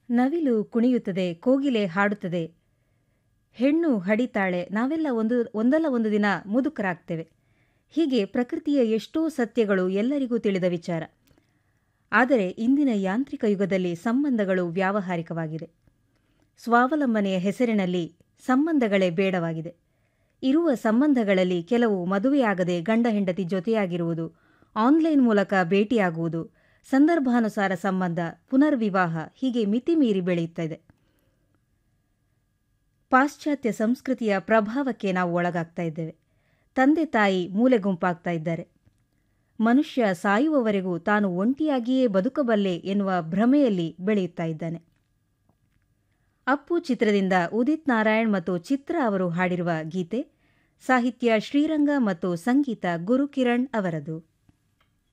ನವಿಲು ಕುಣಿಯುತ್ತದೆ ಕೋಗಿಲೆ ಹಾಡುತ್ತದೆ ಹೆಣ್ಣು ಹಡಿತಾಳೆ ನಾವೆಲ್ಲ ಒಂದು ಒಂದಲ್ಲ ಒಂದು ದಿನ ಮುದುಕರಾಗ್ತೇವೆ ಹೀಗೆ ಪ್ರಕೃತಿಯ ಎಷ್ಟೋ ಸತ್ಯಗಳು ಎಲ್ಲರಿಗೂ ತಿಳಿದ ವಿಚಾರ ಆದರೆ ಇಂದಿನ ಯಾಂತ್ರಿಕ ಯುಗದಲ್ಲಿ ಸಂಬಂಧಗಳು ವ್ಯಾವಹಾರಿಕವಾಗಿದೆ ಸ್ವಾವಲಂಬನೆಯ ಹೆಸರಿನಲ್ಲಿ ಸಂಬಂಧಗಳೇ ಬೇಡವಾಗಿದೆ ಇರುವ ಸಂಬಂಧಗಳಲ್ಲಿ ಕೆಲವು ಮದುವೆಯಾಗದೆ ಗಂಡ ಹೆಂಡತಿ ಜೊತೆಯಾಗಿರುವುದು ಆನ್ಲೈನ್ ಮೂಲಕ ಭೇಟಿಯಾಗುವುದು ಸಂದರ್ಭಾನುಸಾರ ಸಂಬಂಧ ಪುನರ್ವಿವಾಹ ಹೀಗೆ ಮಿತಿಮೀರಿ ಬೆಳೆಯುತ್ತದೆ ಪಾಶ್ಚಾತ್ಯ ಸಂಸ್ಕೃತಿಯ ಪ್ರಭಾವಕ್ಕೆ ನಾವು ಒಳಗಾಗ್ತಾ ಇದ್ದೇವೆ ತಂದೆ ತಾಯಿ ಮೂಲೆ ಗುಂಪಾಗ್ತಾ ಇದ್ದಾರೆ ಮನುಷ್ಯ ಸಾಯುವವರೆಗೂ ತಾನು ಒಂಟಿಯಾಗಿಯೇ ಬದುಕಬಲ್ಲೆ ಎನ್ನುವ ಭ್ರಮೆಯಲ್ಲಿ ಬೆಳೆಯುತ್ತಾ ಇದ್ದಾನೆ ಅಪ್ಪು ಚಿತ್ರದಿಂದ ಉದಿತ್ ನಾರಾಯಣ್ ಮತ್ತು ಚಿತ್ರ ಅವರು ಹಾಡಿರುವ ಗೀತೆ ಸಾಹಿತ್ಯ ಶ್ರೀರಂಗ ಮತ್ತು ಸಂಗೀತ ಗುರುಕಿರಣ್ ಅವರದು